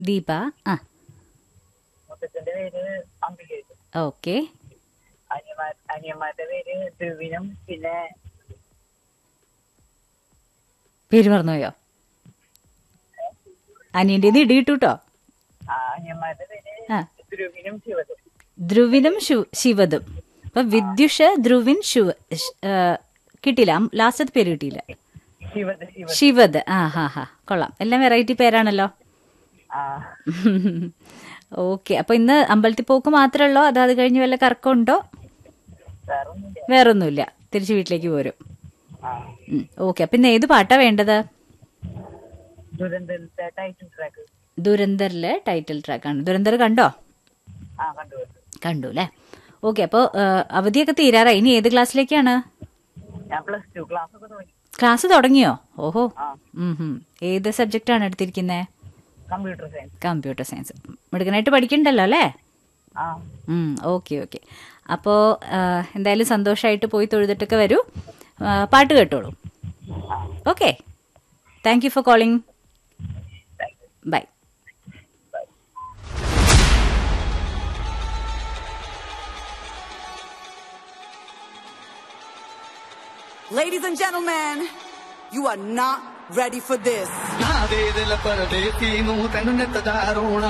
ദീപ ആ മുത്തച്ഛന്റെ പേര് അംബികേശൻ ഓക്കെ അനിയന്മാർ അനിയന്മാരുടെ പേര് ധ്രുവിനും പിന്നെ പേര് മറന്നുപോയോ അനിയൻ്റെ ഇടി കിട്ടൂട്ടോ ആ അനിയന്മാരുടെ പേര് ആ. ധ്രുവിനും ശിവതും ധ്രുവിനും ശു- ശിവതും അപ്പൊ വിദ്യുഷ ധ്രുവിൻ ശിവ ഷ്- ആ, കിട്ടിയില്ല ലാസ്റ്റത്തെ പേര് കിട്ടിയില്ല ശിവത് ശിവ ശിവത് ആ ഹാ ഹാ കൊള്ളാം എല്ലാം വെറൈറ്റി പേരാണല്ലോ ആ ഓക്കെ അപ്പൊ ഇന്ന് അമ്പലത്തിൽ പോക്ക് മാത്രമേ ഉള്ളോ അതോ അത് കഴിഞ്ഞ് വല്ല കറക്കമുണ്ടോ വേറൊന്നുമില്ല വേറൊന്നുമില്ല തിരിച്ച് വീട്ടിലേക്ക് പോരും ആ ഓക്കെ അപ്പൊ ഇന്ന് ഏത് പാട്ടാ വേണ്ടത് ദുരന്തത്തെ ടൈറ്റിൽ ട്രാക്ക് ദുരന്തറിലെ ടൈറ്റിൽ ട്രാക്കാണ് ദുരന്തർ കണ്ടോ ആ കണ്ടുപോയി കണ്ടു അല്ലേ ഓക്കെ അപ്പോൾ അവധിയൊക്കെ തീരാറായി ഇനി ഏത് ക്ലാസ്സിലേക്കാണ് ഞാൻ പ്ലസ് ടു ക്ലാസ് ഒക്കെ തോന്നി ക്ലാസ് തുടങ്ങിയോ ഓഹോ ആ ഉം ഹും. ഏത് സബ്ജക്റ്റാണ് എടുത്തിരിക്കുന്നത് കമ്പ്യൂട്ടർ സയൻസ് കമ്പ്യൂട്ടർ സയൻസ് മിടുക്കനായിട്ട് പഠിക്കണ്ടല്ലോ അല്ലേ ആ ഓക്കെ ഓക്കെ അപ്പോൾ എന്തായാലും സന്തോഷമായിട്ട് പോയി തൊഴുതിട്ടൊക്കെ വരൂ ആ, പാട്ട് കേട്ടോളൂ okay thank you for calling bye Ladies and gentlemen, you are not ready for this. నా వేదల పరదేశీను తను నెత్తదారోణ